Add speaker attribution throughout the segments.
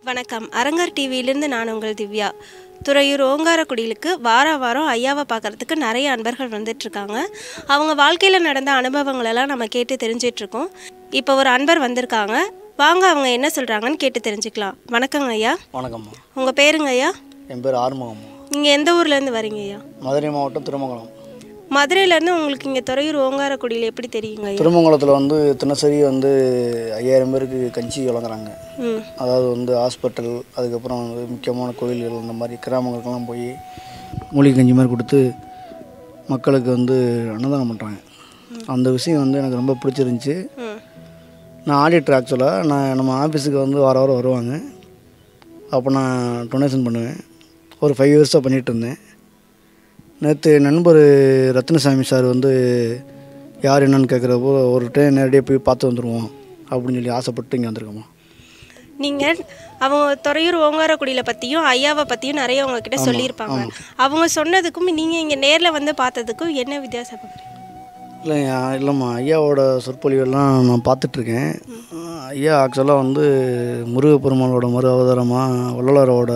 Speaker 1: வணக்கம் அரங்கர் டிவியிலிருந்து நான் உங்கள் திவ்யா துறையூர் ஓங்காரக்குடியிலுக்கு வார வாரம் ஐயாவை பார்க்கறதுக்கு நிறைய அன்பர்கள் வந்துட்டு இருக்காங்க அவங்க வாழ்க்கையில் நடந்த அனுபவங்களெல்லாம் நம்ம கேட்டு தெரிஞ்சிட்டு இருக்கோம் இப்போ ஒரு அன்பர் வந்திருக்காங்க வாங்க அவங்க என்ன சொல்கிறாங்கன்னு கேட்டு தெரிஞ்சுக்கலாம் வணக்கங்க ஐயா
Speaker 2: வணக்கம்மா
Speaker 1: உங்கள் பேருங்க ஐயா
Speaker 2: என் பேர் ஆறுமுகம்மா
Speaker 1: நீங்கள் எந்த ஊர்லேருந்து வரீங்க ஐயா
Speaker 2: மதுரை மாவட்டம் திருமங்கலம்
Speaker 1: மதுரையிலேருந்து உங்களுக்கு இங்கே துறையூர் ஓங்காரக்குடியில் எப்படி தெரியுங்க ஐயா
Speaker 2: திருமங்கலத்தில் வந்து தினசரி வந்து ஐயாயிரம் பேருக்கு கஞ்சி வழங்குறாங்க
Speaker 1: ம்
Speaker 2: அதாவது வந்து ஹாஸ்பிட்டல் அதுக்கப்புறம் வந்து முக்கியமான கோயில்கள் இந்த மாதிரி கிராமங்களுக்கெல்லாம் போய் மூலிகை கஞ்சி மாதிரி கொடுத்து மக்களுக்கு வந்து அன்னதானம் பண்ணுறாங்க அந்த விஷயம் வந்து எனக்கு ரொம்ப பிடிச்சிருந்துச்சி
Speaker 1: ம்
Speaker 2: நான் ஆடிட்டர் ஆக்சுவலாக நான் நம்ம ஆஃபீஸுக்கு வந்து வார வாரம் வருவாங்க அப்போ நான் டொனேஷன் பண்ணுவேன் ஒரு ஃபைவ் இயர்ஸாக பண்ணிகிட்டு இருந்தேன் நேற்று நண்பர் ரத்னசாமி சார் வந்து யார் என்னன்னு கேட்குறப்போ ஒரு டைம் நேரடியாக போய் பார்த்து வந்துடுவோம் அப்படின்னு சொல்லி ஆசைப்பட்டு இங்கே வந்திருக்கோம்மா
Speaker 1: நீங்கள் அவங்க துறையூர் ஓங்காரக்குடியில் பற்றியும் ஐயாவை பற்றியும் நிறைய உங்ககிட்ட சொல்லியிருப்பாங்க அவங்க சொன்னதுக்கும் நீங்கள் இங்கே நேரில் வந்து பார்த்ததுக்கும் என்ன வித்தியாசம் பார்க்குறீங்க
Speaker 2: இல்லை இல்லைம்மா ஐயாவோட சொற்பொழிவெல்லாம் நான் பார்த்துட்ருக்கேன் ஐயா ஆக்சுவலாக வந்து முருகப்பெருமானோட மறு அவதாரமாக வள்ளலாரோட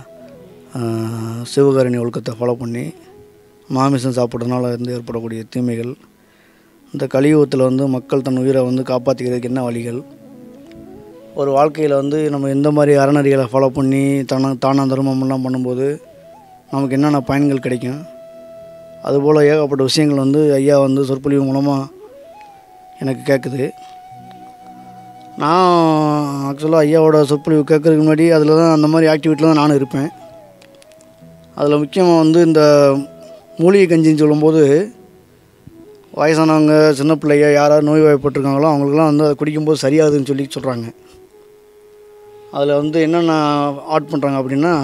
Speaker 2: ஆஹ், சிவகாரணி ஒழுக்கத்தை ஃபாலோ பண்ணி மாமிசம் சாப்பிட்றதுனால இருந்து ஏற்படக்கூடிய தீமைகள் இந்த கலியுகத்தில் வந்து மக்கள் தன் உயிரை வந்து காப்பாற்றிக்கிறதுக்கு என்ன வழிகள் ஒரு வாழ்க்கையில் வந்து நம்ம எந்த மாதிரி அறநெறிகளை ஃபாலோ பண்ணி தான தான தர்மம்லாம் பண்ணும்போது நமக்கு என்னென்ன பயன்கள் கிடைக்கும் அதுபோல் ஏகப்பட்ட விஷயங்கள் வந்து ஐயா வந்து சொற்பொழிவு மூலமாக எனக்கு கேட்குது நான் ஆக்சுவலாக ஐயாவோட சொற்பொழிவு கேட்குறதுக்கு முன்னாடி அதில் தான் அந்த மாதிரி ஆக்டிவிட்டியில் தான் நானும் இருப்பேன் அதில் முக்கியமாக வந்து இந்த மூலிகை கஞ்சின்னு சொல்லும்போது வயசானவங்க சின்ன பிள்ளைங்க யாராவது நோய் வாய்ப்பட்டிருக்காங்களோ அவங்களுக்குலாம் வந்து அதை குடிக்கும்போது சரியாகுதுன்னு சொல்லி சொல்கிறாங்க அதில் வந்து என்னென்ன ஆட் பண்ணுறாங்க அப்படின்னா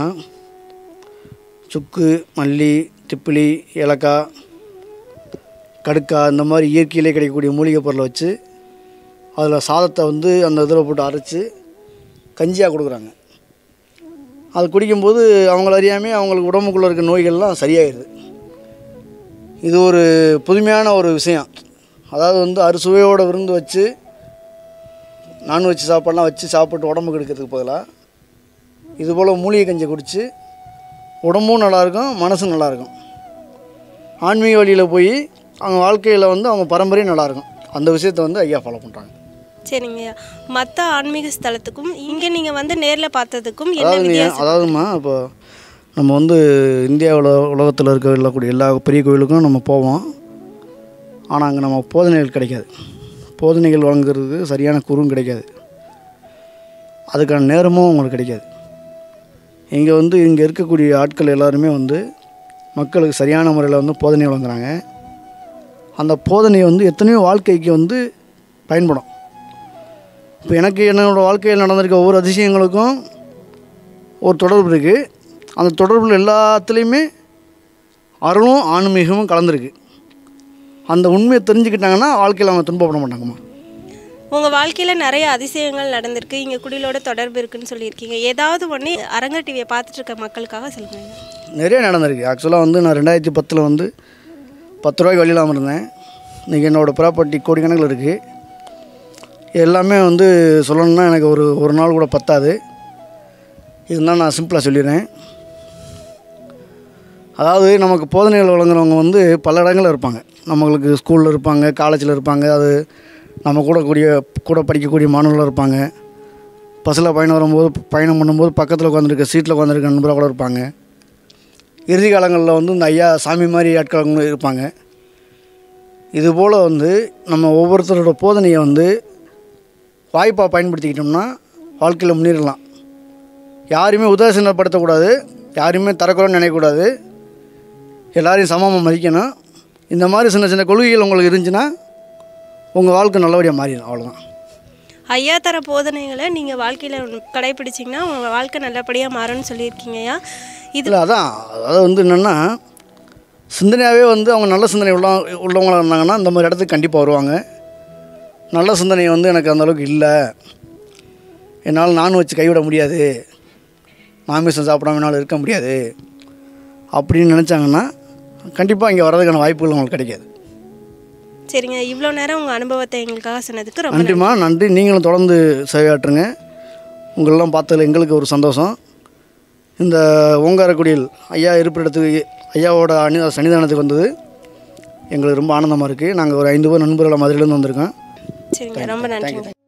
Speaker 2: சுக்கு மல்லி திப்பிலி ஏலக்காய் கடுக்காய் இந்த மாதிரி இயற்கையிலே கிடைக்கக்கூடிய மூலிகை பொருளை வச்சு அதில் சாதத்தை வந்து அந்த இதில் போட்டு அரைச்சி கஞ்சியாக கொடுக்குறாங்க அது குடிக்கும்போது அவங்கள அறியாமல் அவங்களுக்கு உடம்புக்குள்ளே இருக்க நோய்கள்லாம் சரியாயிடுது இது ஒரு புதுமையான ஒரு விஷயம் அதாவது வந்து அறுசுவையோட விருந்து வச்சு நான்வெஜ் சாப்பாடெலாம் வச்சு சாப்பிட்டு உடம்புக்கு எடுக்கிறதுக்கு பதிலாக இதுபோல் மூலிகை கஞ்சி குடித்து உடம்பும் நல்லாயிருக்கும் மனசும் நல்லாயிருக்கும் ஆன்மீக வழியில் போய் அவங்க வாழ்க்கையில் வந்து அவங்க பரம்பரையும் நல்லாயிருக்கும் அந்த விஷயத்தை வந்து ஐயா ஃபாலோ பண்ணுறாங்க
Speaker 1: சரிங்கய்யா மற்ற ஆன்மீக ஸ்தலத்துக்கும் இங்கே நீங்கள் வந்து நேரில் பார்த்ததுக்கும் என்ன
Speaker 2: அதாவது நீ-
Speaker 1: வித்தியாசம்
Speaker 2: அதாவதுமா இப்போ நம்ம வந்து இந்தியாவில் உலகத்தில் இருக்க இருக்கக்கூடிய எல்லா பெரிய கோயிலுக்கும் நம்ம போவோம் ஆனால் அங்கே நம்ம போதனைகள் கிடைக்காது போதனைகள் வழங்குறதுக்கு சரியான குறும் கிடைக்காது அதுக்கான நேரமும் உங்களுக்கு கிடைக்காது இங்கே வந்து இங்கே இருக்கக்கூடிய ஆட்கள் எல்லாருமே வந்து மக்களுக்கு சரியான முறையில் வந்து போதனை வழங்குறாங்க அந்த போதனை வந்து எத்தனையோ வாழ்க்கைக்கு வந்து பயன்படும் இப்போ எனக்கு என்னோடய வாழ்க்கையில் நடந்திருக்க ஒவ்வொரு அதிசயங்களுக்கும் ஒரு தொடர்பு இருக்குது அந்த தொடர்பில் எல்லாத்துலேயுமே அருளும் ஆன்மீகமும் கலந்துருக்கு அந்த உண்மையை தெரிஞ்சுக்கிட்டாங்கன்னா வாழ்க்கையில் அவங்க துன்பப்பட மாட்டாங்கம்மா
Speaker 1: உங்கள் வாழ்க்கையில் நிறைய அதிசயங்கள் நடந்திருக்கு இங்கே குடிலோட தொடர்பு இருக்குன்னு சொல்லியிருக்கீங்க ஏதாவது ஒன்று அரங்க டிவியை பார்த்துட்டு இருக்க மக்களுக்காக சொல்லுங்க
Speaker 2: நிறைய நடந்திருக்கு ஆக்சுவலாக வந்து நான் ரெண்டாயிரத்தி பத்தில் வந்து பத்து ரூபாய்க்கு வழி இல்லாமல் இருந்தேன் இன்றைக்கி என்னோடய ப்ராப்பர்ட்டி கோடிக்கணக்கில் இருக்குது எல்லாமே வந்து சொல்லணும்னா எனக்கு ஒரு ஒரு நாள் கூட பத்தாது இருந்தாலும் நான் சிம்பிளாக சொல்லிடுறேன் அதாவது நமக்கு போதனைகள் வழங்குறவங்க வந்து பல இடங்களில் இருப்பாங்க நம்மளுக்கு ஸ்கூலில் இருப்பாங்க காலேஜில் இருப்பாங்க அது நம்ம கூட கூடிய கூட படிக்கக்கூடிய மாணவர்கள் இருப்பாங்க பஸ்ஸில் பயணம் வரும்போது பயணம் பண்ணும்போது பக்கத்தில் உட்காந்துருக்க சீட்டில் உட்காந்துருக்க நண்பராக கூட இருப்பாங்க இறுதி காலங்களில் வந்து இந்த ஐயா சாமி மாதிரி ஆட்கள் இருப்பாங்க இதுபோல் வந்து நம்ம ஒவ்வொருத்தரோட போதனையை வந்து வாய்ப்பாக பயன்படுத்திக்கிட்டோம்னா வாழ்க்கையில் முன்னேறலாம் யாரையுமே உதாசீனப்படுத்தக்கூடாது யாரையுமே தரக்குறைன்னு நினைக்கக்கூடாது எல்லாரையும் சமமாக மதிக்கணும் இந்த மாதிரி சின்ன சின்ன கொள்கைகள் உங்களுக்கு இருந்துச்சுன்னா உங்கள் வாழ்க்கை நல்லபடியாக மாறிடும் அவ்வளோதான்
Speaker 1: ஐயா தர போதனைகளை நீங்கள் வாழ்க்கையில் கடைபிடிச்சிங்கன்னா உங்கள் வாழ்க்கை நல்லபடியாக மாறும்னு சொல்லியிருக்கீங்கய்யா இது
Speaker 2: இல்லை அதான் அதாவது வந்து என்னென்னா சிந்தனையாகவே வந்து அவங்க நல்ல சிந்தனை உள்ள உள்ளவங்களாக இருந்தாங்கன்னா இந்த மாதிரி இடத்துக்கு கண்டிப்பாக வருவாங்க நல்ல சிந்தனை வந்து எனக்கு அந்த அளவுக்கு இல்லை என்னால் நான் வச்சு கைவிட முடியாது மாமிசம் சாப்பிடாம என்னால் இருக்க முடியாது அப்படின்னு நினச்சாங்கன்னா கண்டிப்பாக இங்கே வர்றதுக்கான வாய்ப்புகள் உங்களுக்கு கிடைக்காது
Speaker 1: சரிங்க இவ்வளோ நேரம் உங்கள் அனுபவத்தை எங்களுக்காக சொன்னதுக்கு ரொம்ப
Speaker 2: நன்றிம்மா நன்றி நீங்களும் தொடர்ந்து சேவையாற்றுங்க உங்களெல்லாம் பார்த்ததுல எங்களுக்கு ஒரு சந்தோஷம் இந்த ஓங்காரக்குடியில் ஐயா இருப்பிடத்துக்கு ஐயாவோட அனி சன்னிதானத்துக்கு வந்தது எங்களுக்கு ரொம்ப ஆனந்தமாக இருக்குது நாங்கள் ஒரு ஐந்து பேர் நண்பர்களை மதுரையிலேருந்து வந்திருக்கோம்
Speaker 1: சரிங்க ரொம்ப நன்றிங்க